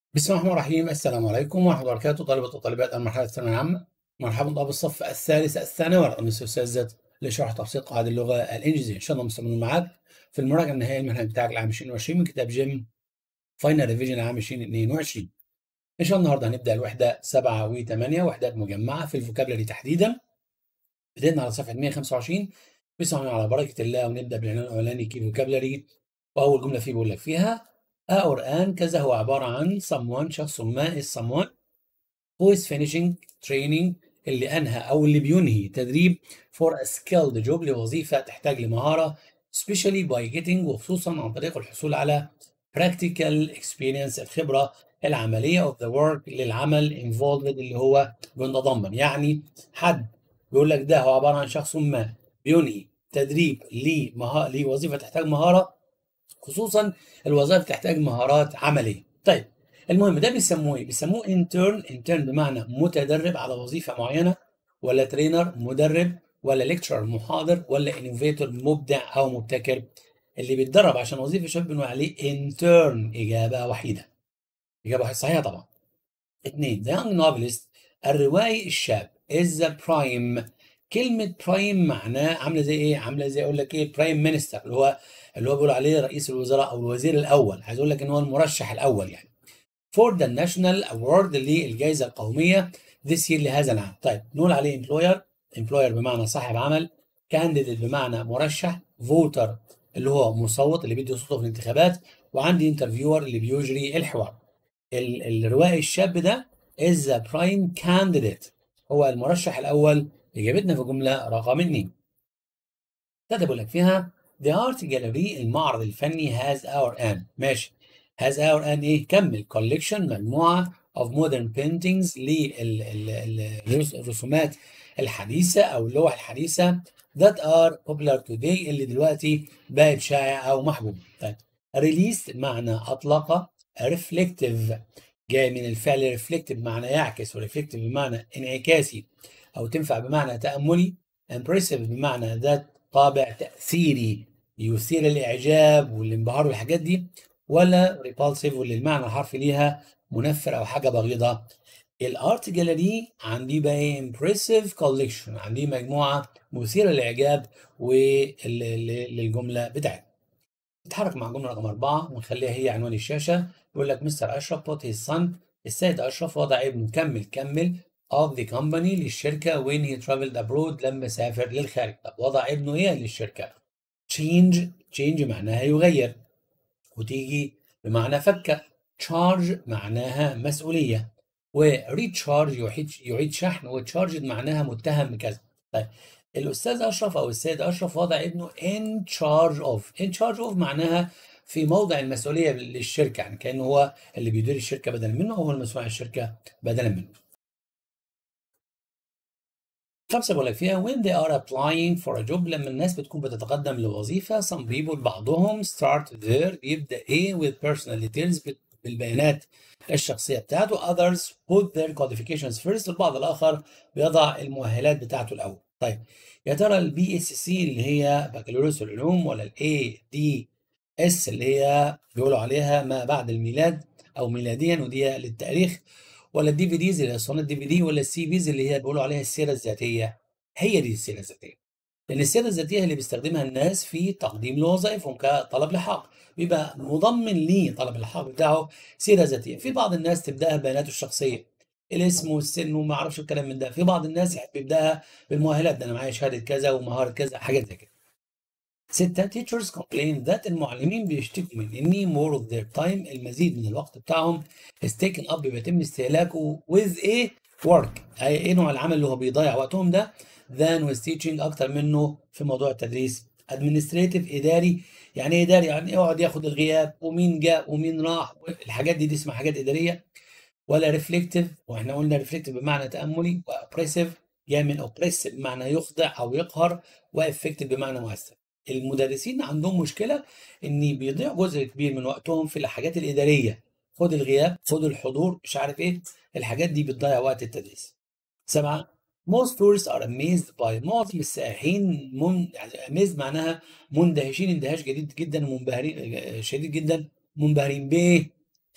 بسم الله الرحمن الرحيم السلام عليكم ورحمة الله وبركاته طلبة وطالبات المرحلة الثانوية العامة مرحبا طلاب الصف الثالث الثانوي رقم أستاذ لشرح تبسيط قواعد اللغة الإنجليزية إن شاء الله مستمرين معاك في المراجعة النهائية المنهج بتاعك العام 2020 من كتاب جيم فاينل ريفيجن العام 2022 إن شاء الله النهاردة هنبدأ الوحدة 7 و8 وحدات مجمعة في الفوكابلري تحديدا بدأنا على صفحة 125 بسم الله على بركة الله ونبدأ بالعنوان الأولاني كي فوكابلري وأول جملة فيه بيقول لك فيها a or an كذا هو عبارة عن someone شخص ما is someone who is finishing training اللي أنهى أو اللي بينهي تدريب for a skilled job لوظيفة تحتاج لمهارة especially by getting وخصوصا عن طريق الحصول على practical experience الخبرة العملية of the work للعمل involved اللي هو بيتضمن يعني حد بيقول لك ده هو عبارة عن شخص ما بينهي تدريب لوظيفة تحتاج مهارة خصوصا الوظائف تحتاج مهارات عمليه طيب المهم ده بيسموه ايه بيسموه انترن انترن بمعنى متدرب على وظيفه معينه ولا ترينر مدرب ولا ليكتشر محاضر ولا انوفيتور مبدع او مبتكر اللي بيتدرب عشان وظيفه شاب بنقول عليه انترن اجابه وحيده اجابه وحيده صحيحه طبعا اثنين ذا يونج نوفلست الروائي الشاب از ذا برايم كلمة برايم معناه عاملة زي ايه؟ عاملة زي اقول لك ايه؟ برايم مينستر اللي هو اللي هو بيقول عليه رئيس الوزراء او الوزير الاول، عايز اقول لك ان هو المرشح الاول يعني. فور ذا ناشونال اوورد للجائزة القومية ذيس يير لهذا العام. طيب نقول عليه امبلوير، امبلوير بمعنى صاحب عمل، كانديديت بمعنى مرشح، فوتر اللي هو مصوت اللي بيدي صوته في الانتخابات، وعندي انترفيور اللي بيجري الحوار. الروائي الشاب ده is the prime candidate هو المرشح الاول إجابتنا في جملة رقم 2 ابتدى بقول لك فيها The Art Gallery المعرض الفني has our an ماشي has our an إيه كمل collection مجموعة of modern paintings للرسومات الحديثة أو اللوح الحديثة that are popular today اللي دلوقتي بقت شائعة أو محبوبة طيب released معنى أطلق reflective جاي من الفعل reflective بمعنى يعكس ورeflective بمعنى انعكاسي أو تنفع بمعنى تأملي impressive بمعنى ذات طابع تأثيري يثير الإعجاب والانبهار والحاجات دي ولا repulsive واللي المعنى الحرفي ليها منفر أو حاجة بغيضة الارت جاليري عندي بقى impressive collection عندي مجموعة مثيرة للإعجاب وللجملة بتاعتنا نتحرك مع الجملة رقم أربعة ونخليها هي عنوان الشاشة يقول لك مستر أشرف put his son السيد أشرف وضع ابنه كمل كمل of the company للشركة when he traveled abroad لما سافر للخارج طب وضع ابنه ايه للشركة change change معناها يغير وتيجي بمعنى فك charge معناها مسؤولية وريتشارج يعيد يعيد شحن وتشارجد معناها متهم بكذا طيب الأستاذ أشرف أو السيد أشرف وضع ابنه in charge of in charge of معناها في موضع المسؤولية للشركة يعني كأنه هو اللي بيدير الشركة بدلا منه أو هو المسؤول عن الشركة بدلا منه خمسة بقول لك فيها when they are applying for a job لما الناس بتكون بتتقدم لوظيفة some people بعضهم start their بيبدأ ايه with personal details بالبيانات الشخصية بتاعته others put their qualifications first البعض الآخر بيضع المؤهلات بتاعته الأول طيب يا ترى البي اس سي اللي هي بكالوريوس العلوم ولا الاي دي اس اللي هي بيقولوا عليها ما بعد الميلاد او ميلاديا ودي للتاريخ ولا الدي في ديز اللي هي اسطوانات دي في دي ولا السي فيز اللي هي بيقولوا عليها السيره الذاتيه هي دي السيره الذاتيه لان السيره الذاتيه اللي بيستخدمها الناس في تقديم لوظائفهم كطلب لحاق بيبقى مضمن ليه طلب اللحاق بتاعه سيره ذاتيه في بعض الناس تبداها ببياناته الشخصيه الاسم والسن وما اعرفش الكلام من ده في بعض الناس يحب يبداها بالمؤهلات ده انا معايا شهاده كذا ومهاره كذا حاجات زي كده ستة teachers complain that المعلمين بيشتكوا من إن more of their time المزيد من الوقت بتاعهم is taken up بيتم استهلاكه with a work أي إيه نوع العمل اللي هو بيضيع وقتهم ده than with teaching أكتر منه في موضوع التدريس administrative إداري يعني إيه إداري يعني يقعد ياخد الغياب ومين جاء ومين راح الحاجات دي دي اسمها حاجات إدارية ولا reflective وإحنا قلنا reflective بمعنى تأملي وoppressive جاي من oppressive بمعنى يخضع أو يقهر وeffective بمعنى مؤثر المدرسين عندهم مشكله ان بيضيع جزء كبير من وقتهم في الحاجات الاداريه خد الغياب خد الحضور مش عارف ايه الحاجات دي بتضيع وقت التدريس سبعه most tourists are amazed by معظم السائحين من يعني amazed معناها مندهشين اندهاش جديد جدا ومنبهرين شديد جدا منبهرين بايه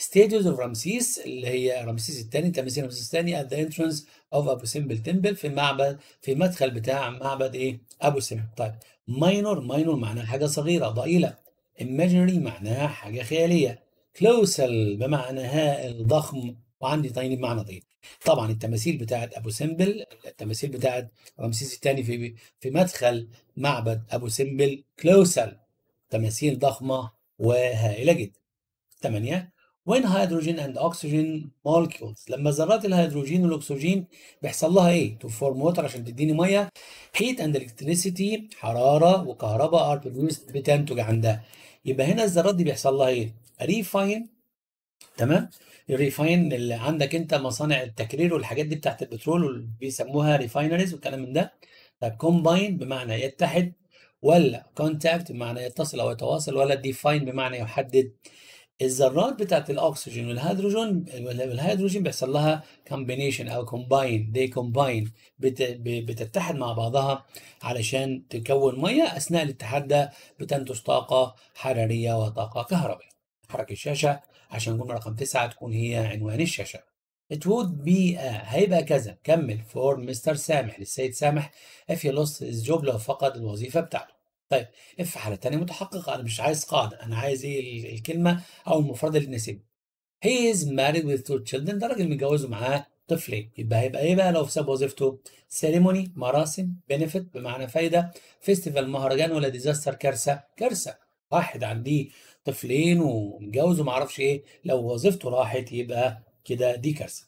statues of رمسيس اللي هي رمسيس الثاني تماثيل رمسيس الثاني at the entrance of أبو سمبل temple في معبد في مدخل بتاع معبد إيه أبو سمبل طيب minor minor معناها حاجة صغيرة ضئيلة imaginary معناها حاجة خيالية colossal بمعنى هائل ضخم وعندي tiny بمعنى ضئيل طبعا التماثيل بتاعت ابو سمبل التماثيل بتاعت رمسيس الثاني في في مدخل معبد ابو سمبل كلوسل تماثيل ضخمه وهائله جدا 8 when hydrogen and oxygen molecules لما ذرات الهيدروجين والاكسجين بيحصل لها ايه to form water عشان تديني ميه heat and electricity حراره وكهرباء are produced بتنتج عندها يبقى هنا الذرات دي بيحصل لها ايه refine تمام الريفاين اللي عندك انت مصانع التكرير والحاجات دي بتاعت البترول واللي بيسموها ريفاينريز والكلام من ده طيب كومباين بمعنى يتحد ولا كونتاكت بمعنى يتصل او يتواصل ولا ديفاين بمعنى يحدد الذرات بتاعت الاكسجين والهيدروجين والهيدروجين بيحصل لها كومبينيشن او كومباين دي كومباين بتتحد مع بعضها علشان تكون ميه اثناء الاتحاد ده بتنتج طاقه حراريه وطاقه كهربائيه حرك الشاشه عشان جمله رقم تسعة تكون هي عنوان الشاشة. It would be a هيبقى كذا كمل for مستر سامح للسيد سامح if he lost his job لو فقد الوظيفة بتاعته. طيب اف حالة تانية متحققة أنا مش عايز قاعدة أنا عايز إيه الكلمة أو المفردة اللي تناسبني. He is married with two children ده راجل متجوز ومعاه طفلين يبقى هيبقى ايه بقى لو ساب وظيفته؟ سيريموني مراسم بنفيت بمعنى فايدة فيستيفال مهرجان ولا ديزاستر كارثة كارثة واحد عنديه طفلين ومتجوز وما اعرفش ايه لو وظيفته راحت يبقى كده دي كارثه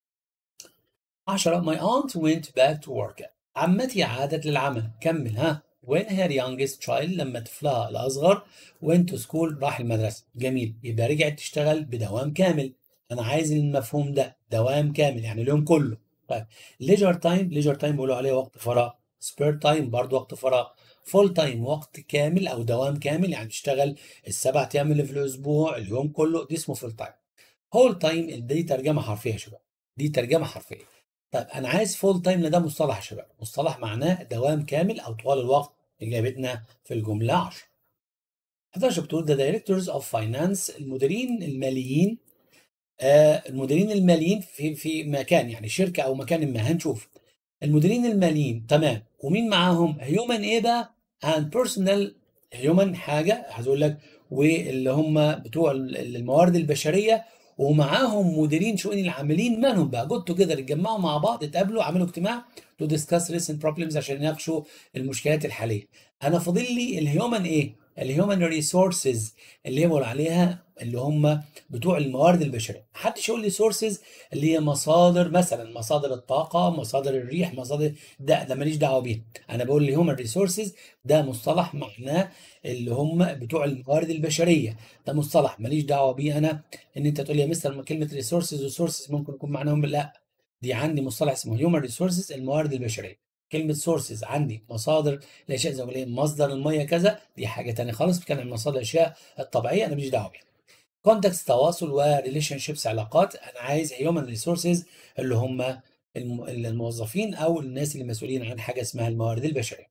10 my aunt went back to work عمتي عادت للعمل كمل ها when her youngest child لما طفلها الاصغر went to school راح المدرسه جميل يبقى رجعت تشتغل بدوام كامل انا عايز المفهوم ده دوام كامل يعني اليوم كله طيب ليجر تايم ليجر تايم بيقولوا عليه وقت فراغ سبير تايم برضه وقت فراغ فول تايم وقت كامل او دوام كامل يعني تشتغل السبع ايام اللي في الاسبوع اليوم كله دي اسمه فول تايم هول تايم دي ترجمه حرفيه يا شباب دي ترجمه حرفيه طيب انا عايز فول تايم ده مصطلح يا شباب مصطلح معناه دوام كامل او طوال الوقت اجابتنا في الجمله 10 11 بتقول ذا دايركتورز اوف فاينانس المديرين الماليين آه المديرين الماليين في في مكان يعني شركه او مكان ما هنشوف المديرين الماليين تمام ومين معاهم هيومن ايه بقى and personal human حاجه عايز اقول لك واللي هم بتوع الموارد البشريه ومعاهم مديرين شؤون العاملين مالهم بقى جود كده اتجمعوا مع بعض اتقابلوا عملوا اجتماع تو ديسكاس ريسنت بروبلمز عشان يناقشوا المشكلات الحاليه انا فاضل لي الهيومن ايه الهيومن ريسورسز اللي يقول عليها اللي هم بتوع الموارد البشريه محدش يقول لي سورسز اللي هي مصادر مثلا مصادر الطاقه مصادر الريح مصادر ده ده ماليش دعوه بيها انا بقول لي هيومن ريسورسز ده مصطلح معناه اللي هم بتوع الموارد البشريه ده مصطلح ماليش دعوه بيه انا ان انت تقول لي يا مستر كلمه ريسورسز وسورسز ممكن يكون معناهم لا دي عندي مصطلح اسمه هيومن ريسورسز الموارد البشريه كلمة سورسز عندي مصادر الأشياء زي ما بقول مصدر المية كذا دي حاجة تانية خالص بتكلم عن مصادر الأشياء الطبيعية أنا ماليش دعوة بيها. كونتكست تواصل وريليشن شيبس علاقات أنا عايز هيومن ريسورسز اللي هم الموظفين أو الناس اللي مسؤولين عن حاجة اسمها الموارد البشرية.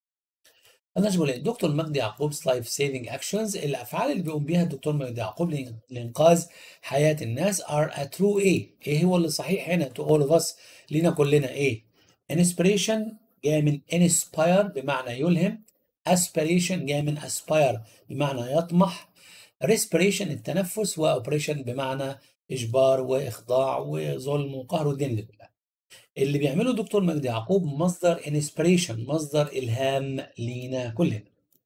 النجم الدكتور مجدي يعقوب لايف سيفنج اكشنز الافعال اللي بيقوم بيها الدكتور مجدي يعقوب لانقاذ حياه الناس ار ا ترو ايه ايه هو اللي صحيح هنا تو اول اوف اس لينا كلنا ايه inspiration جاي من inspire بمعنى يلهم aspiration جاي من aspire بمعنى يطمح respiration التنفس واوبريشن بمعنى اجبار واخضاع وظلم وقهر والدين اللي كلها اللي بيعمله دكتور مجدي يعقوب مصدر انسبريشن مصدر الهام لينا كلنا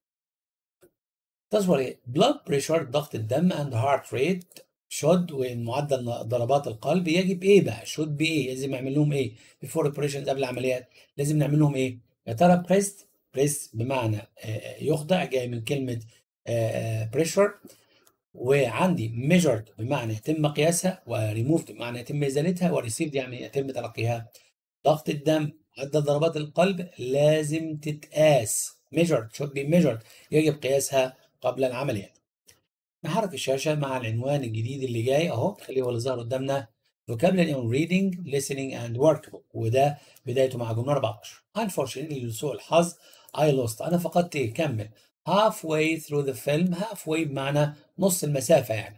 تصور ايه بلاد بريشر ضغط الدم اند هارت ريت شود ومعدل ضربات القلب يجب ايه بقى شود بايه لازم نعمل لهم ايه بيفور اوبريشنز قبل العمليات لازم نعمل لهم ايه يا ترى بريست بريس بمعنى يخضع جاي من كلمه بريشر وعندي measured بمعنى يتم قياسها وريموفد بمعنى يتم ازالتها وريسيفد يعني يتم تلقيها ضغط الدم عدد ضربات القلب لازم تتقاس measured should be measured يجب قياسها قبل العمليات نحرك الشاشة مع العنوان الجديد اللي جاي اهو خليه هو اللي ظهر قدامنا vocabulary on reading listening and workbook وده بدايته مع جملة 14 unfortunately لسوء الحظ I lost أنا فقدت إيه كمل halfway through the film halfway بمعنى نص المسافة يعني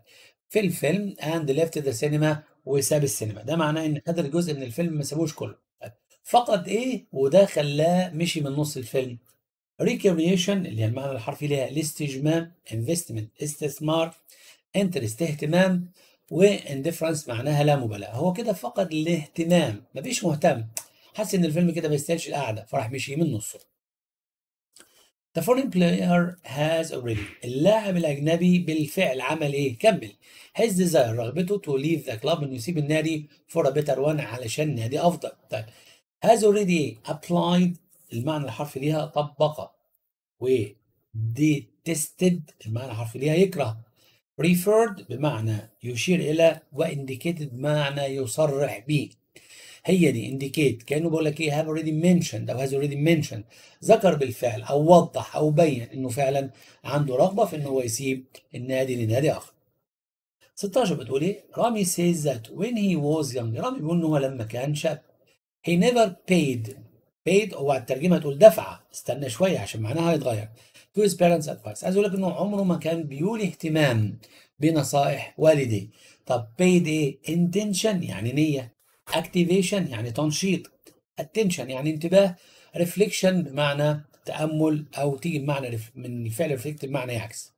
في الفيلم and left the cinema وساب السينما ده معناه ان قدر جزء من الفيلم ما سابوش كله فقد ايه وده خلاه مشي من نص الفيلم recreation اللي هي المعنى الحرفي ليها الاستجمام investment استثمار interest اهتمام واندفرنس معناها لا مبالاة هو كده فقد الاهتمام مفيش مهتم حس ان الفيلم كده ما يستاهلش القعده فراح مشي من نصه The foreign player has already اللاعب الأجنبي بالفعل عمل إيه؟ كمل his desire رغبته to leave the club إنه يسيب النادي for a better one علشان نادي أفضل طيب has already إيه؟ applied المعنى الحرفي ليها طبق و detested المعنى الحرفي ليها يكره referred بمعنى يشير إلى و indicated بمعنى يصرح به هي دي indicate كانه بقول لك ايه have already mentioned او has already mentioned ذكر بالفعل او وضح او بين انه فعلا عنده رغبه في انه هو يسيب النادي لنادي اخر 16 بتقول ايه رامي says that when he was young رامي بيقول ان هو لما كان شاب he never paid paid هو الترجمه تقول دفع استنى شويه عشان معناها هيتغير to his parents advice عايز اقول لك انه عمره ما كان بيولي اهتمام بنصائح والديه طب paid ايه intention يعني نيه activation يعني تنشيط attention يعني انتباه reflection بمعنى تأمل أو تيجي بمعنى من الفعل reflect بمعنى يعكس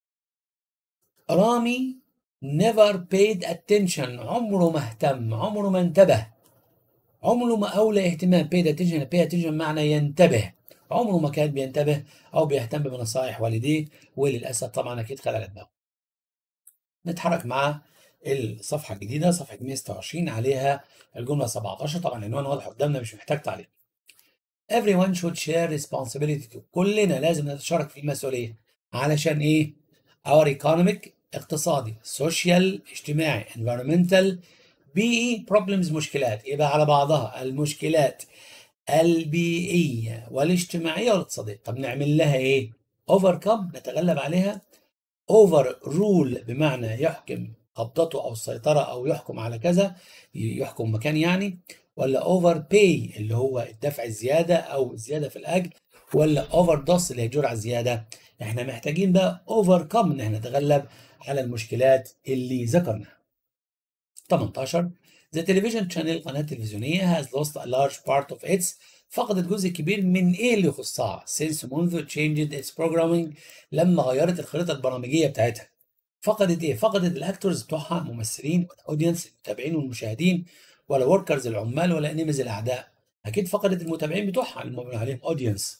رامي never paid attention عمره ما اهتم عمره ما انتبه عمره ما أولى اهتمام paid attention pay attention معنى ينتبه عمره ما كان بينتبه أو بيهتم بنصائح والديه وللأسف طبعا أكيد خلع دماغه نتحرك مع الصفحة الجديدة صفحة 126 عليها الجملة 17 طبعا العنوان واضح قدامنا مش محتاج تعليق. Everyone should share responsibility كلنا لازم نتشارك في المسؤولية علشان ايه؟ Our economic اقتصادي social اجتماعي environmental بيئي problems مشكلات يبقى على بعضها المشكلات البيئية والاجتماعية والاقتصادية طب نعمل لها ايه؟ overcome نتغلب عليها over rule بمعنى يحكم قبضته او السيطره او يحكم على كذا يحكم مكان يعني ولا اوفر باي اللي هو الدفع الزياده او الزياده في الاجر ولا اوفر دوس اللي هي جرعه زياده احنا محتاجين بقى اوفر كم ان احنا نتغلب على المشكلات اللي ذكرناها 18 The television channel قناة تلفزيونية has lost a large part of its فقدت جزء كبير من ايه اللي يخصها since منذ changed its programming لما غيرت الخريطة البرامجية بتاعتها فقدت ايه؟ فقدت الاكتورز بتوعها ممثلين الاودينس المتابعين والمشاهدين ولا وركرز العمال ولا انيمز الاعداء اكيد فقدت المتابعين بتوعها اللي بنقول عليهم اودينس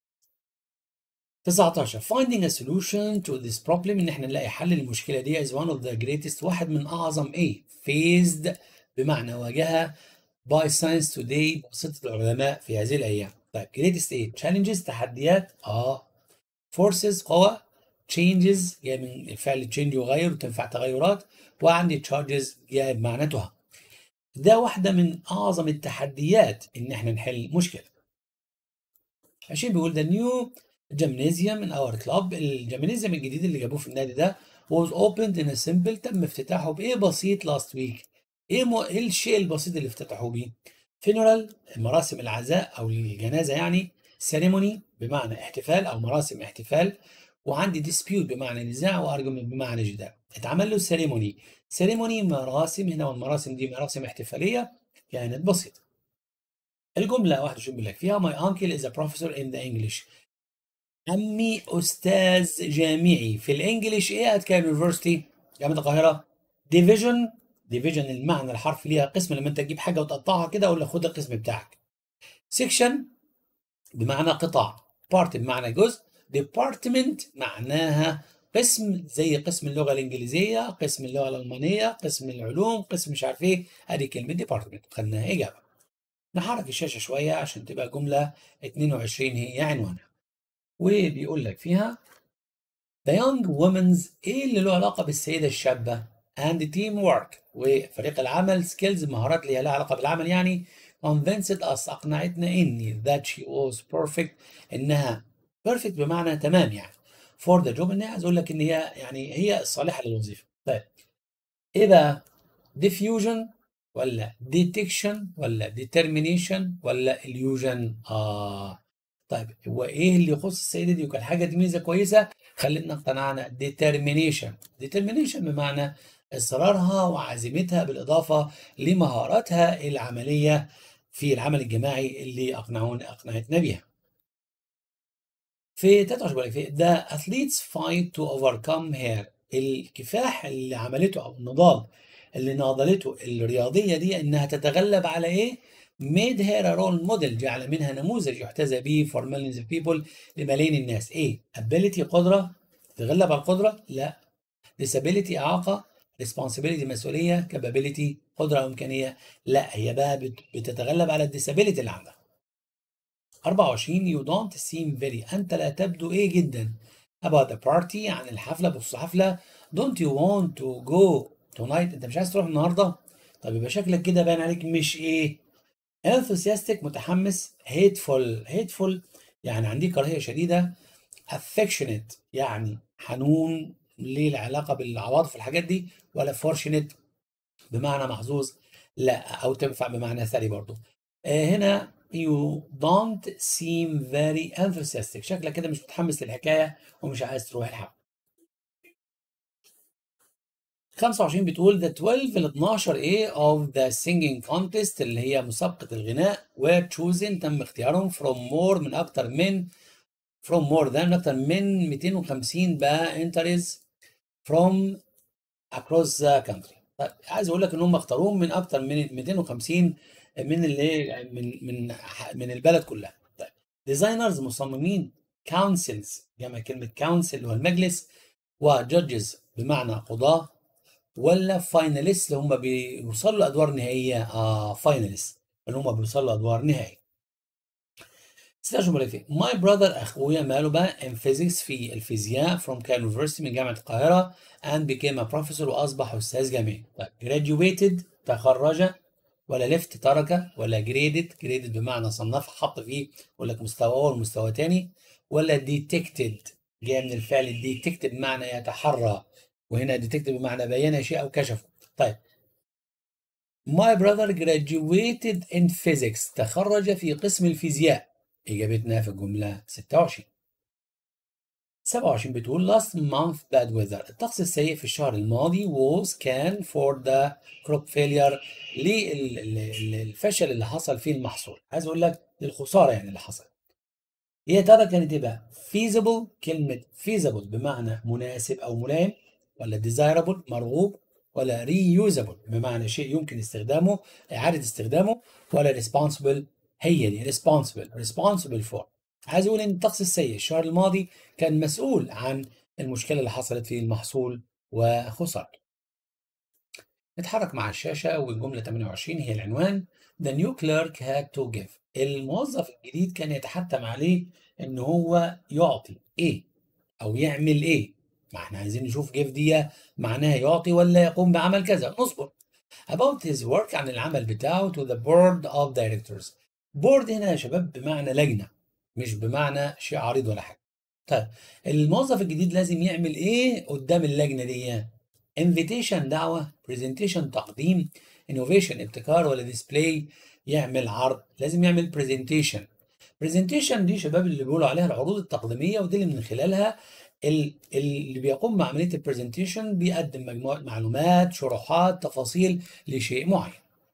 19 finding a solution to this problem ان احنا نلاقي حل للمشكله دي is one of the greatest واحد من اعظم ايه faced بمعنى واجهها by science today بواسطه العلماء في هذه الايام طيب greatest ايه challenges تحديات اه forces قوى changes جاي من الفعل change يغير وتنفع تغيرات وعندي charges جاي بمعناتها ده واحدة من أعظم التحديات إن إحنا نحل مشكلة. عشان بيقول ده نيو جيمنازيوم من اور كلاب الجيمنازيوم الجديد اللي جابوه في النادي ده was opened in a simple تم افتتاحه بإيه بسيط last week. إيه, مو... إيه الشيء البسيط اللي افتتحوه بيه؟ funeral مراسم العزاء أو الجنازة يعني ceremony بمعنى احتفال أو مراسم احتفال وعندي ديسبيوت بمعنى نزاع وارجيومنت بمعنى جدال اتعمل له سيريموني سيريموني مراسم هنا والمراسم دي مراسم احتفاليه كانت بسيطه الجمله واحده شو بيقول لك فيها my uncle is a professor in the English عمي استاذ جامعي في الانجليش ايه كان يونيفرستي جامعه القاهره ديفيجن ديفيجن المعنى الحرفي ليها قسم لما انت تجيب حاجه وتقطعها كده اقول لك خد القسم بتاعك سيكشن بمعنى قطاع بارت بمعنى جزء ديبارتمنت معناها قسم زي قسم اللغه الانجليزيه قسم اللغه الالمانيه قسم العلوم قسم مش عارف ايه ادي كلمه ديبارتمنت خدناها اجابه نحرك الشاشه شويه عشان تبقى جمله 22 هي عنوانها وبيقول لك فيها The young women's ايه اللي له علاقه بالسيده الشابه and team work وفريق العمل سكيلز مهارات اللي لها علاقه بالعمل يعني convinced us اقنعتنا اني that she was perfect انها بيرفكت بمعنى تمام يعني فور ذا جوب ان هي عايز اقول لك ان هي يعني هي الصالحه للوظيفه طيب ايه بقى ديفيوجن ولا ديتكشن ولا ديترمينيشن ولا اليوجن اه طيب هو ايه اللي يخص السيده دي وكان حاجه دي ميزه كويسه خلينا اقتنعنا determination determination بمعنى اصرارها وعزيمتها بالاضافه لمهاراتها العمليه في العمل الجماعي اللي اقنعونا اقنعتنا بيها في 23 في the athletes fight to overcome her الكفاح اللي عملته او النضال اللي ناضلته الرياضيه دي انها تتغلب على ايه؟ made her a role model جعل منها نموذج يحتذى به for millions of people لملايين الناس ايه؟ ability قدره تتغلب على القدره؟ لا disability اعاقه responsibility مسؤوليه capability قدره او امكانيه لا هي بقى بتتغلب على الديسابيلتي اللي عندها 24 you don't seem very انت لا تبدو ايه جدا about the party عن الحفله بص حفله don't you want to go tonight انت مش عايز تروح النهارده طب يبقى شكلك كده باين عليك مش ايه enthusiastic متحمس hateful hateful يعني عندي كراهيه شديده affectionate يعني حنون ليه العلاقه بالعواطف والحاجات دي ولا fortunate بمعنى محظوظ لا او تنفع بمعنى ثري برضو آه هنا you don't seem very enthusiastic شكلك كده مش متحمس للحكايه ومش عايز تروح الحفله 25 بتقول the 12 ال 12 ايه of the singing contest اللي هي مسابقة الغناء were chosen تم اختيارهم from more من أكتر من from more than أكتر من 250 بقى entries from across the country طيب عايز أقول لك إن هم اختاروهم من أكتر من 250 من اللي من من من البلد كلها طيب ديزاينرز مصممين councils جمع كلمة council اللي هو المجلس وجادجز بمعنى قضاة ولا فايناليست اللي هم بيوصلوا لادوار نهائيه اه فايناليست اللي هم بيوصلوا لادوار نهائيه 16 ملفي ماي براذر اخويا ماله بقى ان فيزيكس في الفيزياء from كايرو يونيفرستي من جامعه القاهره and became a professor واصبح استاذ جامعي طيب graduated تخرج ولا ليفت ترك ولا جريدد جريدد بمعنى صنف حط فيه يقول لك مستوى اول ومستوى ثاني ولا ديتكتد جاي من الفعل ديتكتد بمعنى يتحرى وهنا ديتكتيف بمعنى بين شيء او كشفه طيب My brother graduated in physics تخرج في قسم الفيزياء إجابتنا في الجملة 26 27 بتقول last month bad weather الطقس السيء في الشهر الماضي was كان for the crop failure للفشل اللي حصل فيه المحصول عايز أقول لك للخسارة يعني اللي حصل هي ترى كانت ايه بقى feasible كلمة feasible بمعنى مناسب أو ملائم ولا desirable مرغوب ولا reusable بمعنى شيء يمكن استخدامه إعادة استخدامه ولا responsible هي دي responsible responsible for عايز أقول إن الطقس السيء الشهر الماضي كان مسؤول عن المشكلة اللي حصلت في المحصول وخسارته. نتحرك مع الشاشة والجملة 28 هي العنوان The new clerk had to give الموظف الجديد كان يتحتم عليه إن هو يعطي إيه أو يعمل إيه ما احنا عايزين نشوف جيف دي معناها يعطي ولا يقوم بعمل كذا نصبر about his work عن العمل بتاعه to the board of directors board هنا يا شباب بمعنى لجنة مش بمعنى شيء عريض ولا حاجة طيب الموظف الجديد لازم يعمل ايه قدام اللجنة دي invitation دعوة presentation تقديم innovation ابتكار ولا display يعمل عرض لازم يعمل presentation presentation دي شباب اللي بيقولوا عليها العروض التقديمية ودي اللي من خلالها اللي بيقوم بعمليه البرزنتيشن بيقدم مجموعه معلومات شروحات تفاصيل لشيء معين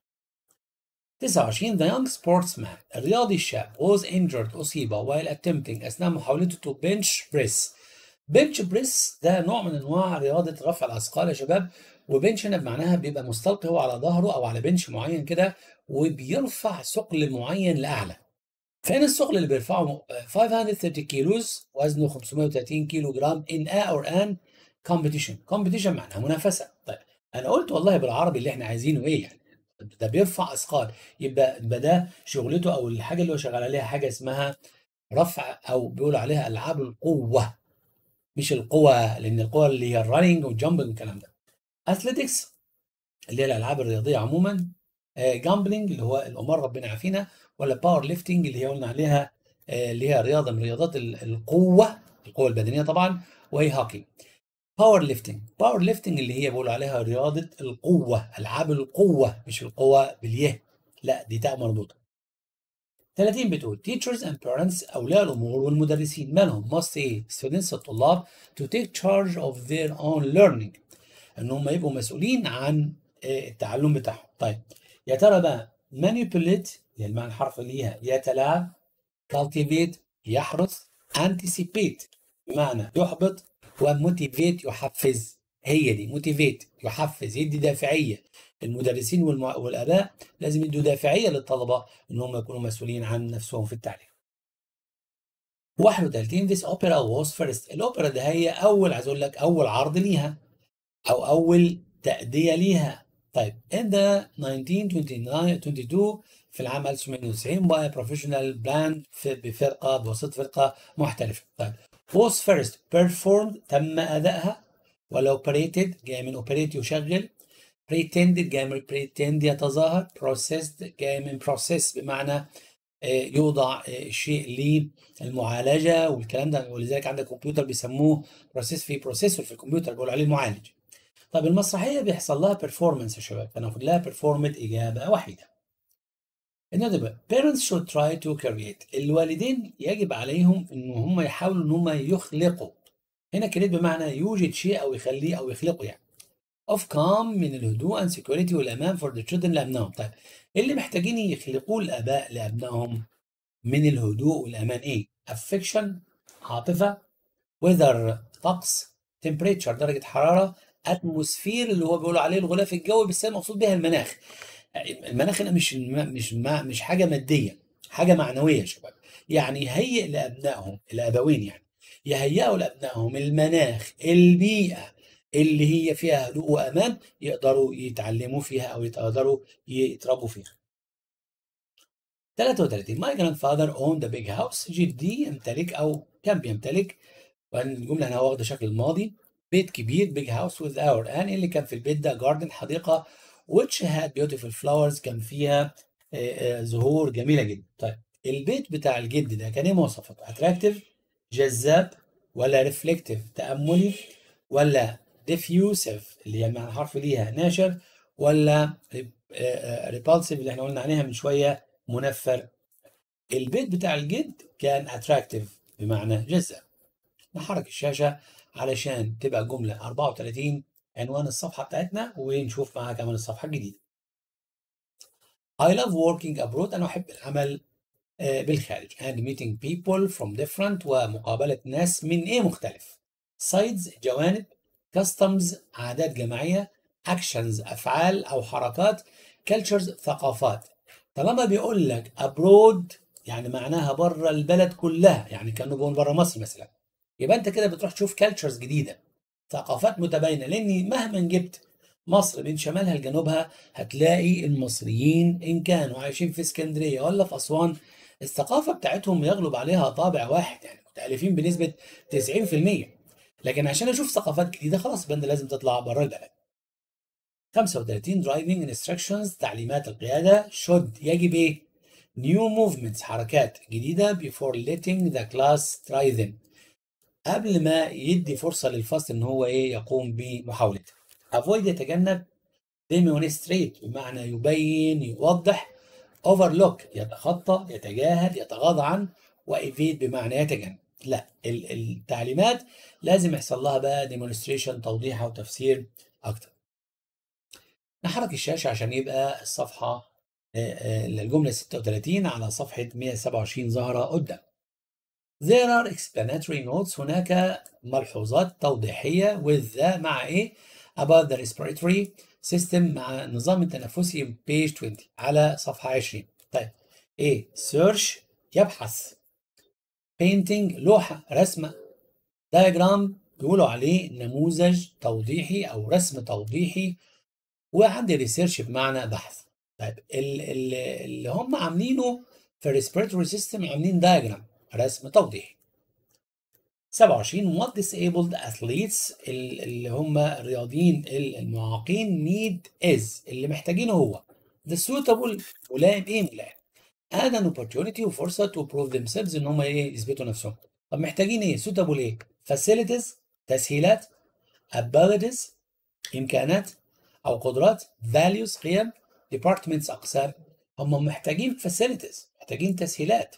29 The young sportsman الرياضي الشاب was injured أصيب while attempting أثناء محاولته to bench press bench press ده نوع من أنواع رياضة رفع الأثقال يا شباب وبنش هنا بمعناها بيبقى مستلقي هو على ظهره أو على بنش معين كده وبيرفع ثقل معين لأعلى فهنا الثقل اللي بيرفعه 530 كيلوز وزنه 530 كيلو جرام ان ا اور ان كومبيتيشن كومبيتيشن معناها منافسه طيب انا قلت والله بالعربي اللي احنا عايزينه ايه يعني ده بيرفع اثقال يبقى يبقى ده شغلته او الحاجه اللي هو شغال عليها حاجه اسمها رفع او بيقولوا عليها العاب القوه مش القوه لان القوه اللي هي الرننج والجامبنج والكلام ده اثليتكس اللي هي الالعاب الرياضيه عموما جامبلينج اللي هو الامور ربنا يعافينا ولا باور ليفتنج اللي هي قلنا عليها اللي هي رياضه من رياضات القوه القوه البدنيه طبعا وهي هوكي باور ليفتنج باور ليفتنج اللي هي بيقولوا عليها رياضه القوه العاب القوه مش القوه باليه لا دي تاء مربوطه 30 بتقول teachers and parents أولياء الأمور والمدرسين مالهم must إيه students الطلاب to take charge of their own learning إن هم يبقوا مسؤولين عن التعلم بتاعهم طيب يا ترى بقى manipulate يعني المعنى الحرفي ليها يتلاعب cultivate يحرث anticipate بمعنى يحبط وموتيفيت يحفز هي دي موتيفيت يحفز يدي دافعيه المدرسين والمع... والاباء لازم يدوا دافعيه للطلبه ان هم يكونوا مسؤولين عن نفسهم في التعليم 31 this opera was first الاوبرا ده هي اول عايز اقول لك اول عرض ليها او اول تأدية ليها طيب in the 1922 في العام 1990 by a professional band بفرقة بواسطة فرقة محترفة طيب was first performed تم أدائها ولا operated جاي من operate يشغل pretended جاي من pretend يتظاهر processed جاي من process بمعنى يوضع شيء للمعالجة والكلام ده ولذلك عندك كمبيوتر بيسموه بروسيس في بروسيسور في الكمبيوتر بيقولوا عليه المعالج طب المسرحية بيحصل لها performance يا شباب فناخد لها performed إجابة وحيدة الندبة parents should try to create الوالدين يجب عليهم ان هم يحاولوا ان هم يخلقوا هنا create بمعنى يوجد شيء او يخليه او يخلقه يعني of calm من الهدوء and security والامان for the children لابنائهم طيب اللي محتاجين يخلقوه الاباء لابنائهم من الهدوء والامان ايه affection عاطفه weather طقس temperature درجه حراره اتموسفير اللي هو بيقولوا عليه الغلاف الجوي بس المقصود بها المناخ المناخ هنا مش مش مش حاجه ماديه حاجه معنويه يا شباب يعني هيئ لابنائهم الابوين يعني يهيئوا لابنائهم المناخ البيئه اللي هي فيها هدوء وامان يقدروا يتعلموا فيها او يقدروا يتربوا فيها 33 My grandfather owned a big house جدي يمتلك او كان بيمتلك والجمله هنا واخده شكل الماضي بيت كبير big house with our and اللي كان في البيت ده garden حديقه which had beautiful flowers كان فيها زهور جميله جدا طيب البيت بتاع الجد ده كان ايه مواصفاته attractive جذاب ولا reflective تاملي ولا diffusive اللي هي معنى حرف ليها ناشر ولا repulsive اللي احنا قلنا عليها من شويه منفر البيت بتاع الجد كان attractive بمعنى جذاب نحرك الشاشه علشان تبقى جمله 34 عنوان الصفحه بتاعتنا ونشوف معاها كمان الصفحه الجديده I love working abroad أنا أحب العمل بالخارج and meeting people from different ومقابلة ناس من إيه مختلف sides جوانب customs عادات جماعية actions أفعال أو حركات cultures ثقافات طالما بيقول لك abroad يعني معناها بره البلد كلها يعني كانه بيقول بره مصر مثلا يبقى انت كده بتروح تشوف cultures جديده ثقافات متباينه لان مهما جبت مصر من شمالها لجنوبها هتلاقي المصريين ان كانوا عايشين في اسكندريه ولا في اسوان الثقافه بتاعتهم يغلب عليها طابع واحد يعني مختلفين بنسبه 90% لكن عشان اشوف ثقافات جديده خلاص يبقى لازم تطلع بره البلد 35 driving instructions تعليمات القياده should يجب ايه new movements حركات جديده before letting the class try them قبل ما يدي فرصه للفصل ان هو ايه يقوم بمحاولته avoid يتجنب demonstrate بمعنى يبين يوضح overlook يتخطى يتجاهل يتغاضى عن وإيفيد بمعنى يتجنب لا التعليمات لازم يحصل لها بقى demonstration توضيح او تفسير اكتر نحرك الشاشه عشان يبقى الصفحه الجمله 36 على صفحه 127 ظاهره قدام There are explanatory notes هناك ملحوظات توضيحية with the مع إيه about the respiratory system مع النظام التنفسي page 20 على صفحة 20 طيب إيه search يبحث painting لوحة رسمة diagram بيقولوا عليه نموذج توضيحي أو رسم توضيحي وعندي ريسيرش بمعنى بحث طيب اللي هم عاملينه في الريسبيراتوري سيستم عاملين diagram رسم توضيحي 27 what disabled athletes اللي هم الرياضيين المعاقين need is اللي محتاجينه هو the suitable ملائم ايه ملائم هذا an opportunity وفرصة to prove themselves ان هم ايه يثبتوا نفسهم طب محتاجين ايه suitable ايه facilities تسهيلات abilities امكانات او قدرات values قيم departments اقسام هم محتاجين فاسيلتيز محتاجين تسهيلات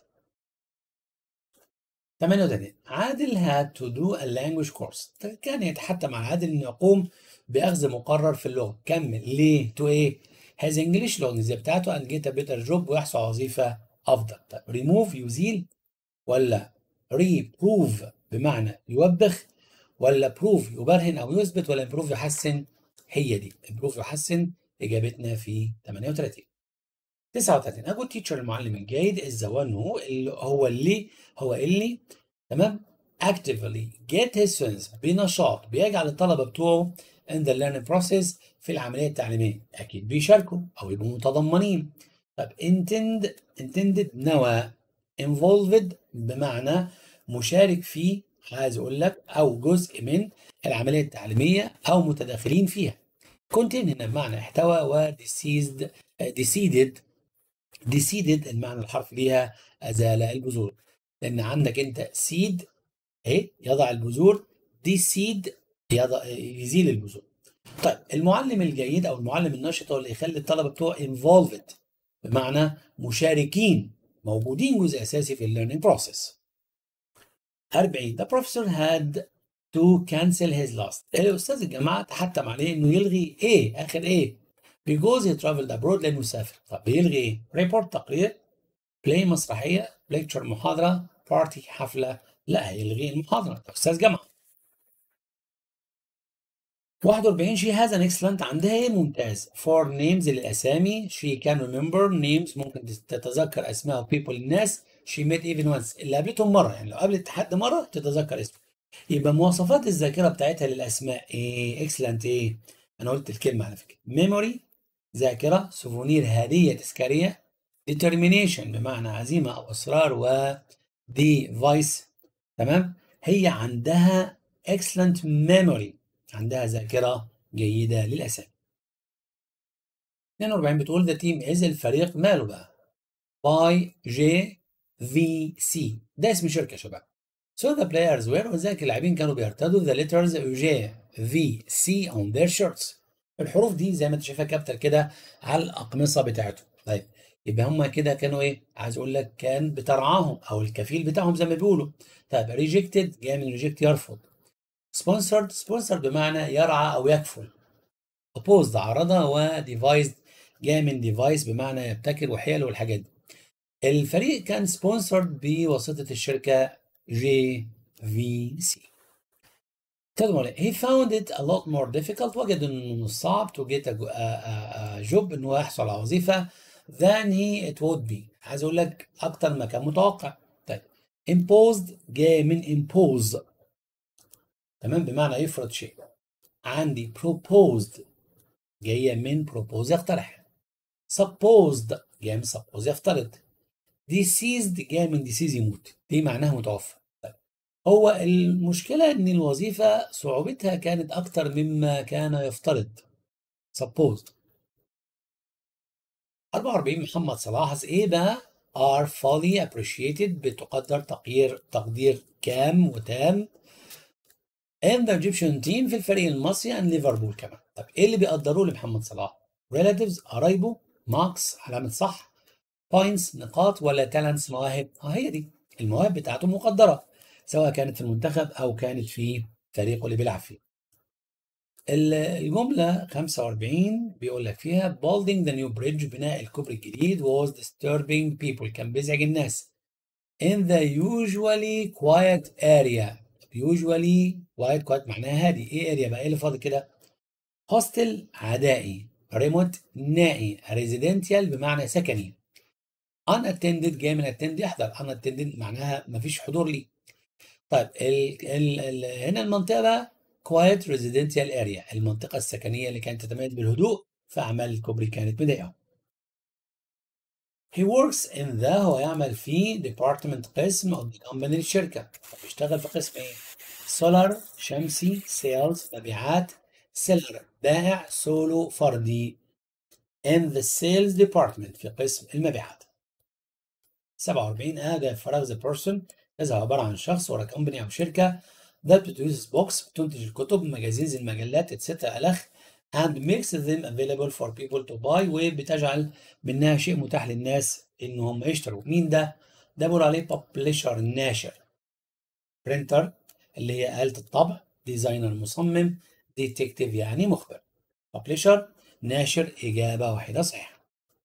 38 عادل had to do a language course كان يتحتم على عادل انه يقوم باخذ مقرر في اللغه كمل ليه تو ايه هاز انجلش اللغه الانجليزيه بتاعته ان جيت بيتر جوب ويحصل على وظيفه افضل طيب ريموف يزيل ولا ريبروف بمعنى يوبخ ولا بروف يبرهن او يثبت ولا امبروف يحسن هي دي امبروف يحسن اجابتنا في 38 39 اجو تيتشر المعلم الجيد از ذا وان هو اللي هو اللي هو اللي تمام actively get his students بنشاط بيجعل الطلبه بتوعه in the learning process في العمليه التعليميه اكيد بيشاركوا او يبقوا متضمنين طب intend intended نوى involved بمعنى مشارك في عايز اقول لك او جزء من العمليه التعليميه او متداخلين فيها contain هنا بمعنى احتوى و decided decided decided المعنى الحرفي ليها ازال البذور لان عندك انت seed اهي يضع البذور decide يضع يزيل البذور طيب المعلم الجيد او المعلم النشط هو اللي يخلي الطلبه بتوعه involved بمعنى مشاركين موجودين جزء اساسي في الليرنينج بروسيس 40 the professor had to cancel his last الاستاذ الجماعه تحتم عليه انه يلغي ايه اخر ايه because he traveled abroad لانه سافر طب بيلغي ايه ريبورت تقرير بلاي مسرحيه ليكتشر محاضره بارتي حفله لا هيلغي المحاضره طب استاذ جامعه 41 she has an excellent عندها ايه ممتاز for names للاسامي she can remember names ممكن تتذكر اسماء people الناس she met even once اللي قابلتهم مره يعني لو قابلت حد مره تتذكر اسمه يبقى مواصفات الذاكره بتاعتها للاسماء ايه excellent ايه انا قلت الكلمه على فكره memory ذاكره سوفونير هديه تذكاريه determination بمعنى عزيمه او اصرار و device تمام هي عندها excellent memory عندها ذاكرة جيدة للأسامي. 42 بتقول the team is الفريق ماله بقى؟ باي جي في سي ده اسم شركة يا شباب. So the players were وذلك اللاعبين كانوا بيرتدوا the letters J V C on their shirts. الحروف دي زي ما انت شايفها كابتر كده على الأقمصة بتاعتهم. طيب يبقى هم كده كانوا ايه؟ عايز اقول لك كان بترعاهم او الكفيل بتاعهم زي ما بيقولوا. طيب rejected جاي من reject يرفض. sponsored sponsored بمعنى يرعى أو يكفل opposed عرضة و devised جاي من device بمعنى يبتكر وحيل والحاجات دي الفريق كان sponsored بواسطة الشركة JVC تدمر he found it a lot more difficult وجد انه من الصعب to get a, a, a job انه يحصل على وظيفة than he it would be عايز اقول لك اكتر ما كان متوقع طيب imposed جاي من impose تمام بمعنى يفرض شيء عندي proposed جاية من propose يقترح supposed جاية من suppose يفترض deceased جاية من disease يموت دي معناها متوفى طيب. هو المشكلة إن الوظيفة صعوبتها كانت أكتر مما كان يفترض supposed 44 محمد صلاح إيه بقى are fully appreciated بتقدر تقدير تقدير كام وتام and the Egyptian team في الفريق المصري عن ليفربول كمان طب ايه اللي بيقدروه لمحمد صلاح relatives قرايبه ماركس علامة صح بوينتس نقاط ولا تالنتس مواهب اه هي دي المواهب بتاعته مقدرة سواء كانت في المنتخب او كانت في فريقه اللي بيلعب فيه الجملة 45 بيقول لك فيها building the new bridge بناء الكوبري الجديد was disturbing people كان بيزعج الناس in the usually quiet area usually quiet quiet معناها هادي ايه اريا بقى ايه اللي فاضل كده هوستل عدائي ريموت نائي ريزيدنتيال بمعنى سكني unattended جاي من attend يحضر unattended معناها مفيش حضور لي طيب ال ال ال هنا المنطقه بقى quiet residential area المنطقه السكنيه اللي كانت تتميز بالهدوء فاعمال الكوبري كانت مضايقه He works in the هو يعمل في department قسم of the company الشركة بيشتغل في قسم ايه؟ سولار شمسي سيلز مبيعات سيلر بائع سولو فردي in the sales department في قسم المبيعات 47 هذا فراغ the person هذا عبارة عن شخص ورا كومباني أو شركة that produces books بتنتج الكتب مجازين المجلات etc الأخ and makes them available for people to buy وبتجعل منها شيء متاح للناس ان هم يشتروا مين ده؟ ده بيقول عليه publisher الناشر printer اللي هي آلة الطبع ديزاينر مصمم ديتكتيف يعني مخبر publisher ناشر إجابة واحدة صحيحة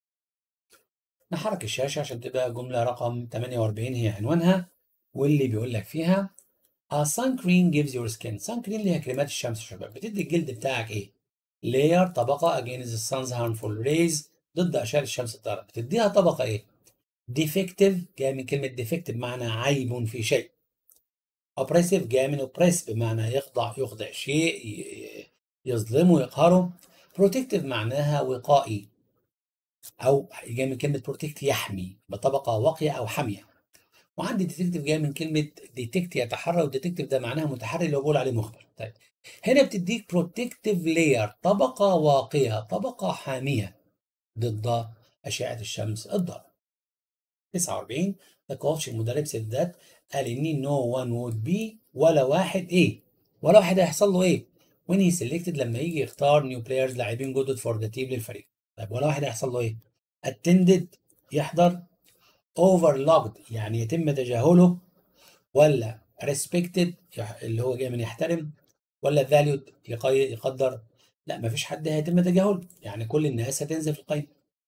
نحرك الشاشة عشان تبقى جملة رقم 48 هي عنوانها واللي بيقول لك فيها A sun cream gives your skin sun cream اللي هي كريمات الشمس يا شباب بتدي الجلد بتاعك ايه؟ layer طبقة against the sun's harmful rays ضد أشعة الشمس الضارة بتديها طبقة ايه؟ defective جاي من كلمة defective بمعنى عيب في شيء oppressive جاي من oppress بمعنى يخضع يخضع شيء يظلمه يقهره protective معناها وقائي أو جاي من كلمة protect يحمي بطبقة واقية أو حامية وعندي ديتكتيف جاي من كلمة ديتكت يتحرى والديتكتيف ده معناها متحري اللي هو بقول عليه مخبر طيب هنا بتديك بروتكتيف لاير طبقة واقية طبقة حامية ضد أشعة الشمس الضارة 49 the coach المدرب سيد ذات قال إن no one would be ولا واحد إيه ولا واحد هيحصل له إيه when he selected لما يجي يختار new players لاعبين جدد for the team للفريق طيب ولا واحد هيحصل له إيه attended يحضر overlooked يعني يتم تجاهله ولا respected اللي هو جاي من يحترم ولا valued يقدر لا مفيش حد هيتم تجاهله يعني كل الناس هتنزل في القائمه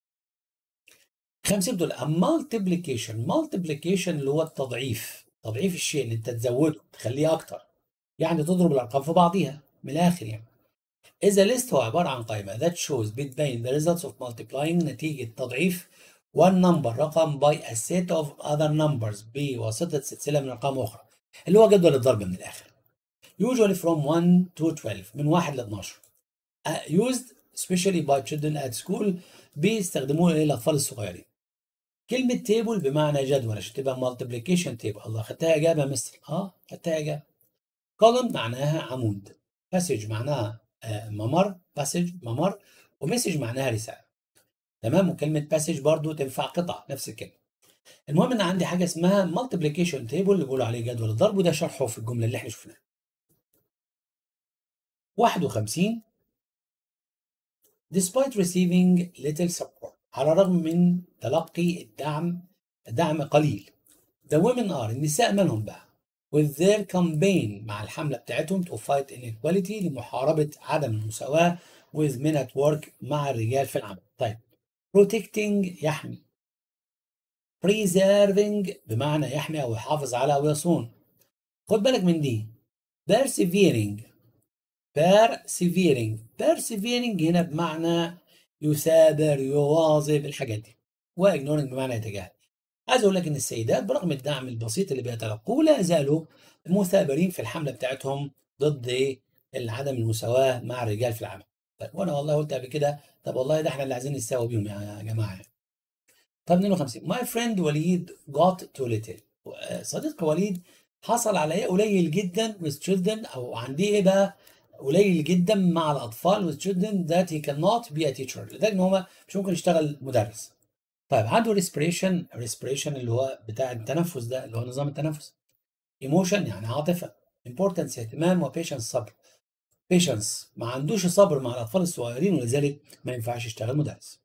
خمسة دول multiplication multiplication اللي هو التضعيف تضعيف الشيء اللي انت تزوده تخليه اكتر يعني تضرب الارقام في بعضيها من الاخر يعني إذا list هو عبارة عن قائمة that shows بتبين the results of multiplying نتيجة تضعيف one number رقم by a set of other numbers بواسطة سلسلة من أرقام أخرى اللي هو جدول الضرب من الآخر usually from 1 to 12 من 1 ل 12 uh, used especially by children at school بيستخدموه للأطفال الصغيرين كلمة تيبل بمعنى جدول عشان تبقى multiplication table الله خدتها إجابة يا مستر اه خدتها إجابة column معناها عمود passage معناها آه ممر passage ممر ومسج معناها رسالة تمام وكلمة باسج برضو تنفع قطع نفس الكلمة المهم ان عندي حاجة اسمها multiplication table اللي بيقولوا عليه جدول الضرب وده شرحه في الجملة اللي احنا شفناها 51 despite receiving little support على الرغم من تلقي الدعم دعم قليل the women are النساء مالهم بقى with their campaign مع الحملة بتاعتهم to fight inequality لمحاربة عدم المساواة with men at work مع الرجال في العمل طيب protecting يحمي preserving بمعنى يحمي أو يحافظ على أو يصون خد بالك من دي persevering persevering persevering هنا بمعنى يثابر يواظب الحاجات دي واجنورنج بمعنى يتجاهل عايز اقول لك ان السيدات برغم الدعم البسيط اللي بيتلقوه لا زالوا مثابرين في الحمله بتاعتهم ضد عدم المساواه مع الرجال في العمل طيب وانا والله قلت قبل كده طب والله ده احنا اللي عايزين نساوي بيهم يا جماعه طب 52 my friend وليد got too little صديقي وليد حصل على ايه قليل جدا with children او عندي ايه بقى قليل جدا مع الاطفال with children that he cannot be a teacher لذلك ان هو مش ممكن يشتغل مدرس طيب عنده respiration respiration اللي هو بتاع التنفس ده اللي هو نظام التنفس emotion يعني عاطفه importance اهتمام وبيشنس صبر patience ما عندوش صبر مع الاطفال الصغيرين ولذلك ما ينفعش يشتغل مدرس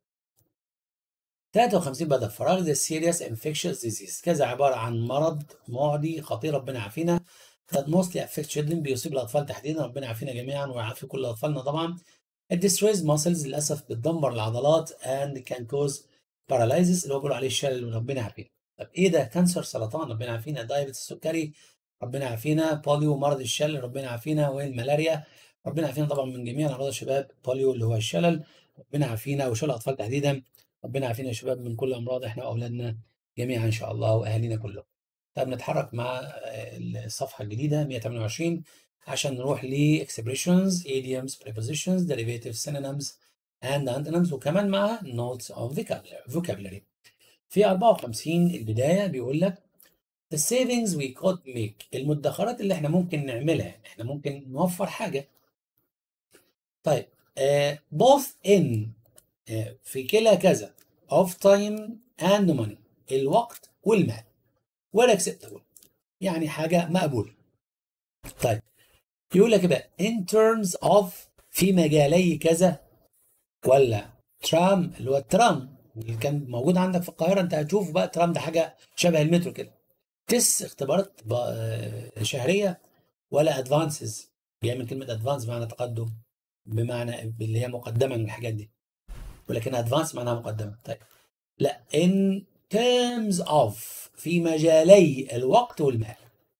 53 بدأ فراغ ده serious infectious disease كذا عبارة عن مرض معدي خطير ربنا يعافينا that mostly affect children بيصيب الأطفال تحديدا ربنا يعافينا جميعا ويعافي كل أطفالنا طبعا الديستريس muscles للأسف بتدمر العضلات and can cause paralysis اللي هو بيقولوا عليه الشلل ربنا يعافينا طب إيه ده كانسر سرطان ربنا يعافينا دايبيتس السكري ربنا يعافينا بوليو مرض الشلل ربنا يعافينا والملاريا ربنا يعافينا طبعا من جميع امراض الشباب بوليو اللي هو الشلل ربنا يعافينا وشلل الاطفال تحديدا ربنا يعافينا يا شباب من كل امراض احنا واولادنا جميعا ان شاء الله واهالينا كلهم طب نتحرك مع الصفحه الجديده 128 عشان نروح ل expressions idioms prepositions derivatives synonyms and antonyms وكمان مع notes of vocabulary في 54 البدايه بيقول لك the savings we could make المدخرات اللي احنا ممكن نعملها احنا ممكن نوفر حاجه طيب uh, both in uh, في كلا كذا of time and money الوقت والمال ولا acceptable يعني حاجة مقبولة طيب يقول لك بقى in terms of في مجالي كذا ولا ترام اللي هو الترام اللي كان موجود عندك في القاهره انت هتشوف بقى ترام ده حاجه شبه المترو كده تس اختبارات شهريه ولا ادفانسز جاي من كلمه ادفانس بمعنى تقدم بمعنى اللي هي مقدمه من الحاجات دي ولكن ادفانس معناها مقدمه طيب لا in terms of في مجالي الوقت والمال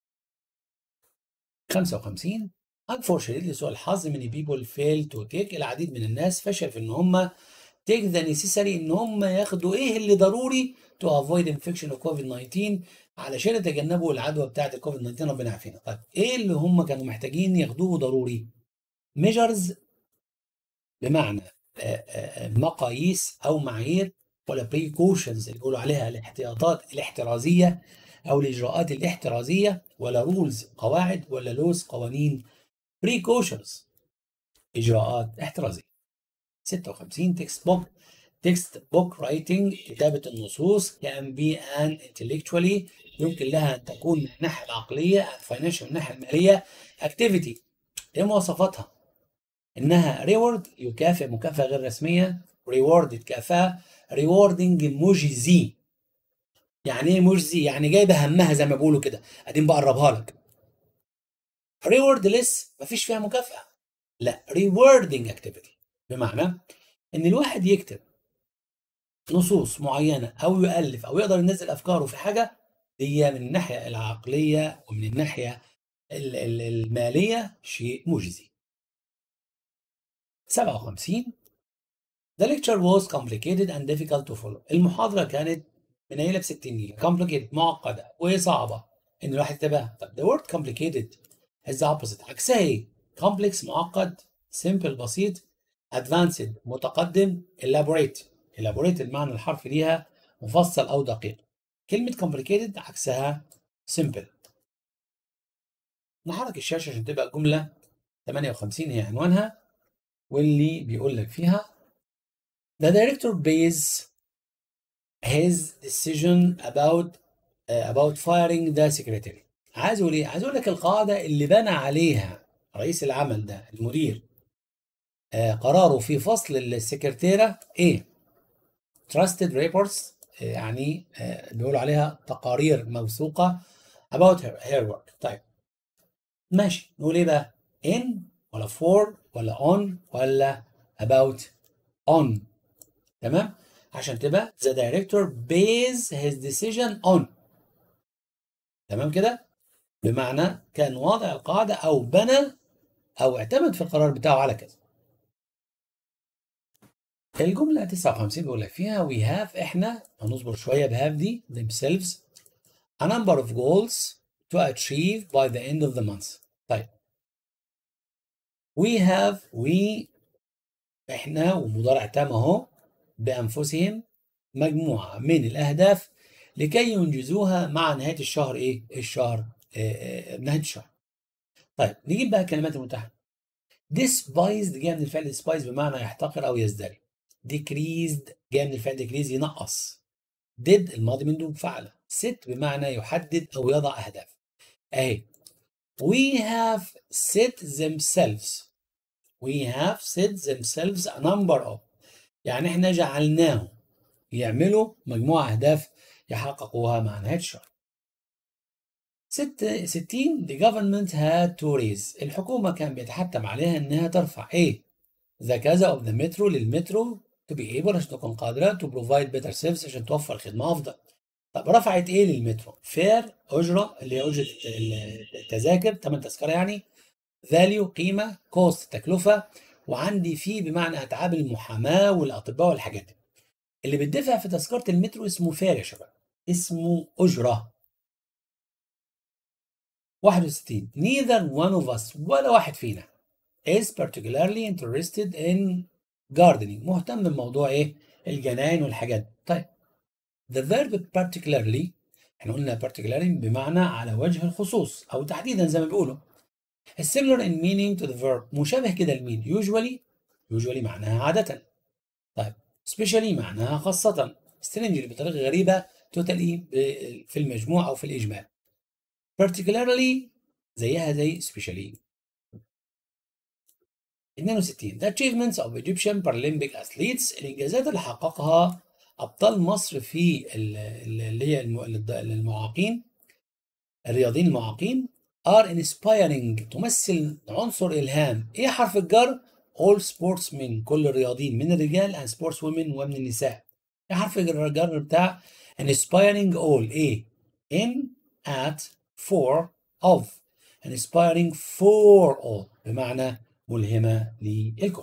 55 unfortunately لسوء الحظ many people fail to take العديد من الناس فشل في ان هم take the necessary ان هم ياخدوا ايه اللي ضروري to avoid infection of COVID-19 علشان يتجنبوا العدوى بتاعه الكوفيد 19 ربنا يعافينا طيب ايه اللي هم كانوا محتاجين ياخدوه ضروري measures بمعنى مقاييس او معايير ولا بريكوشنز اللي بيقولوا عليها الاحتياطات الاحترازيه او الاجراءات الاحترازيه ولا رولز قواعد ولا لوز قوانين بريكوشنز اجراءات احترازيه 56 تكست بوك تكست بوك رايتنج كتابه النصوص كان بي ان intellectually يمكن لها ان تكون من الناحيه العقليه فاينانشال من الناحيه الماليه اكتيفيتي ايه مواصفاتها؟ انها ريورد يكافئ مكافاه غير رسميه ريورد كافاه ريوردنج مجزي يعني ايه مجزي يعني جايبه همها زي ما بيقولوا كده ادين بقربها لك ريورد ليس مفيش فيها مكافاه لا ريوردنج اكتيفيتي بمعنى ان الواحد يكتب نصوص معينه او يؤلف او يقدر ينزل افكاره في حاجه هي من الناحيه العقليه ومن الناحيه الماليه شيء مجزي 57 The lecture was complicated and difficult to follow. المحاضرة كانت منيلة ب 60 نيلة complicated معقدة وصعبة إن الواحد يتابعها. طب the word complicated is the opposite. عكسها إيه؟ complex معقد simple بسيط advanced متقدم elaborate elaborate المعنى الحرفي ليها مفصل أو دقيق. كلمة complicated عكسها simple. نحرك الشاشة عشان تبقى الجملة 58 هي عنوانها واللي بيقول لك فيها The director based his decision about uh, about firing the secretary. عايز اقول ايه؟ عايز اقول لك القاعده اللي بنى عليها رئيس العمل ده المدير آه قراره في فصل السكرتيره ايه؟ trusted reports آه يعني آه بيقولوا عليها تقارير موثوقه about her, her work. طيب ماشي نقول ايه بقى؟ in ولا for ولا on ولا about on تمام عشان تبقى the director base his decision on تمام كده بمعنى كان واضع القاعدة أو بنى أو اعتمد في القرار بتاعه على كذا الجملة 59 بيقول لك فيها we have احنا هنصبر شوية بهاف دي themselves a number of goals to achieve by the end of the month طيب we have we احنا ومضارع تام اهو بأنفسهم مجموعة من الأهداف لكي ينجزوها مع نهاية الشهر إيه؟ الشهر آه نهاية الشهر. طيب نجيب بقى الكلمات المتاحة. despised جاية من الفعل despise بمعنى يحتقر أو يزدري. decreased جاية من الفعل decrease ينقص. did الماضي منه فعل. set بمعنى يحدد أو يضع أهداف. أهي. we have set themselves. we have set themselves a number of يعني احنا جعلناهم يعملوا مجموعة أهداف يحققوها مع نهاية الشهر. 60 the government had to raise الحكومة كان بيتحتم عليها إنها ترفع إيه؟ ذا كذا of the metro للمترو to be able عشان تكون قادرة to provide better service عشان توفر خدمة أفضل. طب رفعت إيه للمترو؟ فير أجرة اللي هي أجرة التذاكر ثمن تذكرة يعني فاليو قيمة كوست تكلفة وعندي فيه بمعنى اتعاب المحاماه والاطباء والحاجات دي اللي بتدفع في تذكره المترو اسمه فير يا شباب اسمه اجره 61 neither one of us ولا واحد فينا is particularly interested in gardening مهتم بموضوع ايه الجناين والحاجات دي طيب the verb particularly احنا قلنا particularly بمعنى على وجه الخصوص او تحديدا زي ما بيقولوا similar in meaning to the verb مشابه كده لمين usually usually معناها عادة طيب especially معناها خاصة strangely بطريقة غريبة totally في المجموع أو في الإجمال particularly زيها زي especially 62 The achievements of Egyptian Paralympic athletes الإنجازات اللي حققها أبطال مصر في ال- ال- اللي هي الم- المعاقين الرياضيين المعاقين are inspiring تمثل عنصر إلهام إيه حرف الجر؟ all sportsmen كل الرياضيين من الرجال and sportswomen ومن النساء إيه حرف الجر بتاع inspiring all إيه؟ in at for of inspiring for all بمعنى ملهمة للكل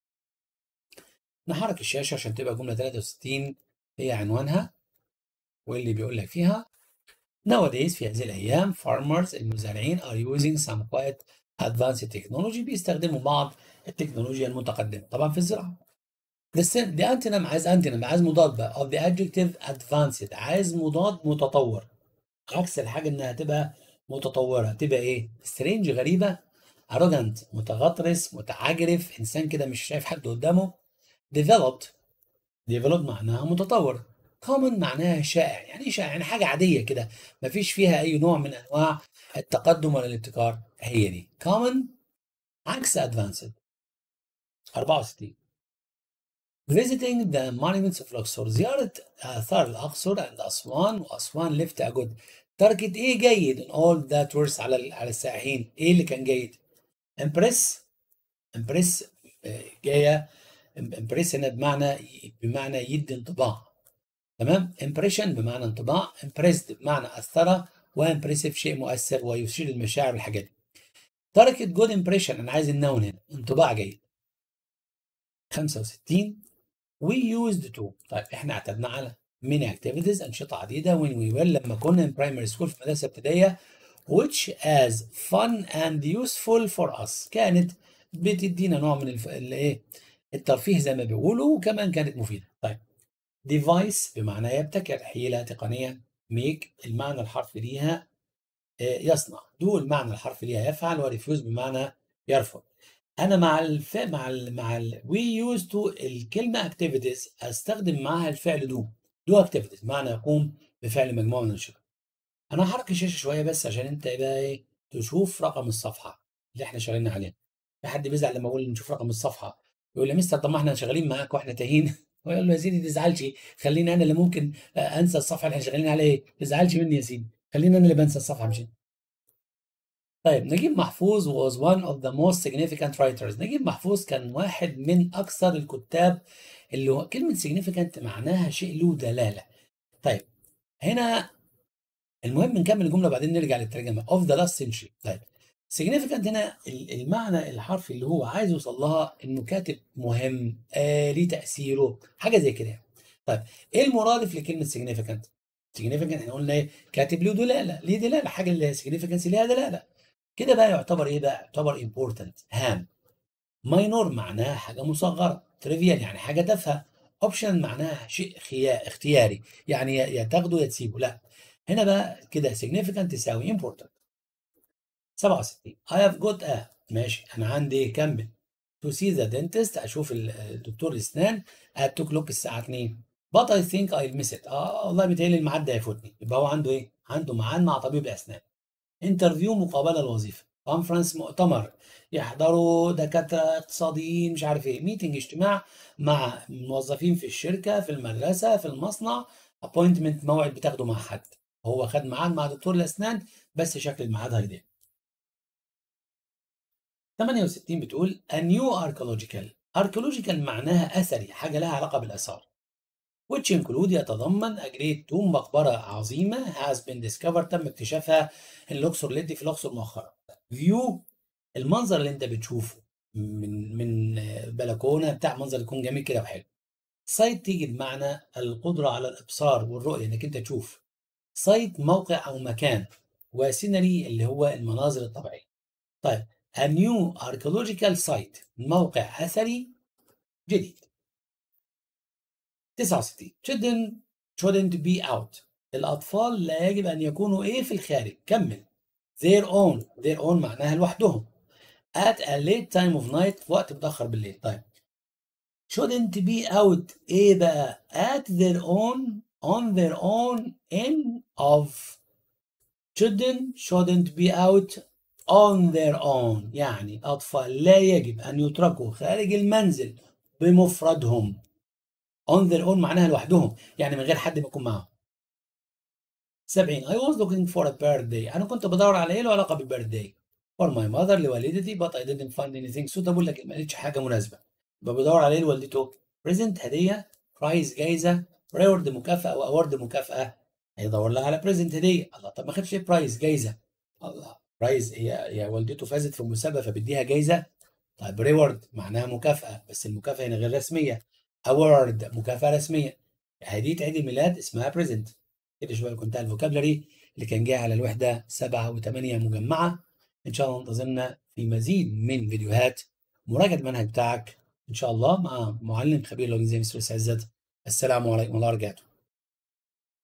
نحرك الشاشة عشان تبقى جملة 63 هي عنوانها واللي بيقول لك فيها Nowadays في هذه الأيام farmers المزارعين are using some quite advanced technology بيستخدموا بعض التكنولوجيا المتقدمة طبعا في الزراعة The, sen- the antonym عايز antonym عايز مضاد بقى of the adjective advanced عايز مضاد متطور عكس الحاجة إنها تبقى متطورة تبقى إيه؟ strange غريبة arrogant متغطرس متعجرف إنسان كده مش شايف حد قدامه developed developed معناها متطور common معناها شائع يعني ايه شائع يعني حاجة عادية كده مفيش فيها أي نوع من أنواع التقدم ولا الابتكار هي دي common عكس advanced 64 visiting the monuments of Luxor زيارة آثار الأقصر and أسوان وأسوان left a good تركت إيه جيد in all that tourists على ال- على السائحين إيه اللي كان جيد impress impress آه، جاية impress هنا بمعنى بمعنى يدي انطباع تمام impression بمعنى انطباع impressed بمعنى أثر وimpressive شيء مؤثر ويثير المشاعر والحاجات دي تركت good impression أنا عايز النون هنا انطباع جيد 65 we used to طيب احنا اعتدنا على many activities أنشطة عديدة when we were لما كنا in primary school في مدرسة ابتدائية which as fun and useful for us كانت بتدينا نوع من الف... الايه الترفيه زي ما بيقولوا وكمان كانت مفيدة طيب device بمعنى يبتكر حيلة تقنية make المعنى الحرفي ليها آه، يصنع do المعنى الحرفي ليها يفعل وريفيوز بمعنى يرفض انا مع الف... مع ال... مع ال... we used to الكلمة activities استخدم معاها الفعل do do activities معنى يقوم بفعل مجموعة من الأنشطة انا هحرك الشاشة شوية بس عشان انت بقى ايه تشوف رقم الصفحة اللي احنا شغالين عليها في حد بيزعل لما اقول نشوف رقم الصفحة يقول لي يا مستر طب ما احنا شغالين معاك واحنا تاهين ويقول له يا سيدي ما تزعلش خليني انا اللي ممكن آه، انسى الصفحة اللي احنا شغالين عليها ما تزعلش مني يا سيدي خليني انا اللي بنسى الصفحة مش انت. طيب نجيب محفوظ was one of the most significant writers نجيب محفوظ كان واحد من أكثر الكتاب اللي هو كلمة significant معناها شيء له دلالة طيب هنا المهم نكمل الجملة بعدين نرجع للترجمة of the last century طيب significant هنا ال- المعنى الحرفي اللي هو عايز يوصل لها انه كاتب مهم آه ليه تأثيره حاجة زي كده يعني. طيب ايه المرادف لكلمة significant significant احنا قلنا ايه كاتب له دلالة ليه دلالة حاجة اللي significance ليها دلالة كده بقى يعتبر ايه بقى يعتبر important هام ماينور معناها حاجة مصغرة تريفيال يعني حاجة تافهة اوبشن معناها شيء خيا- اختياري يعني يا يا تاخده يا تسيبه لا هنا بقى كده significant تساوي important 67 I have got a ماشي انا عندي كمل to see the dentist اشوف ال- الدكتور الاسنان at 2 o'clock الساعة 2 but I think I'll miss it اه والله بيتهيألي الميعاد ده هيفوتني يبقى هو عنده ايه؟ عنده ميعاد مع طبيب اسنان انترفيو مقابله الوظيفه كونفرنس مؤتمر يحضروا دكاتره اقتصاديين مش عارف ايه ميتنج اجتماع مع موظفين في الشركه في المدرسه في المصنع ابوينتمنت موعد بتاخده مع حد هو خد ميعاد مع دكتور الاسنان بس شكل الميعاد هيضيع 68 بتقول a new archaeological archaeological معناها اثري حاجه لها علاقه بالاثار which include يتضمن a great tomb مقبرة عظيمة has been discovered تم اكتشافها في الأقصر لدي في الأقصر مؤخرا. view المنظر اللي أنت بتشوفه من من بلكونة بتاع منظر يكون جميل كده وحلو. سايت تيجي بمعنى القدرة على الإبصار والرؤية إنك أنت تشوف. سايت موقع أو مكان وسينري اللي هو المناظر الطبيعية. طيب a new archaeological site موقع أثري جديد. 69 children shouldn't be out الأطفال لا يجب أن يكونوا إيه في الخارج كمل their own their own معناها لوحدهم at a late time of night في وقت متأخر بالليل طيب shouldn't be out إيه بقى at their own on their own in of children shouldn't be out on their own يعني أطفال لا يجب أن يتركوا خارج المنزل بمفردهم on their own معناها لوحدهم يعني من غير حد بيكون معاهم 70 I was looking for a birthday أنا كنت بدور على إيه له علاقة بالبيرثداي for my mother لوالدتي but I didn't find anything suitable لكن ما لقيتش حاجة مناسبة يبقى بدور على إيه لوالدته present هدية برايز جايزة reward مكافأة وأورد مكافأة هيدور لها على بريزنت هدية الله طب ما خدش إيه برايز جايزة الله برايز هي هي والدته فازت في المسابقة فبديها جايزة طيب ريورد معناها مكافأة بس المكافأة هنا غير رسمية أورد مكافأة رسمية هدية عيد الميلاد اسمها بريزنت كده شويه كنت الفوكابلري اللي كان جاي على الوحده 7 و8 مجمعه ان شاء الله انتظرنا في مزيد من فيديوهات مراجعه المنهج بتاعك ان شاء الله مع معلم خبير لغه زي مستر عزت السلام عليكم ورحمه الله وبركاته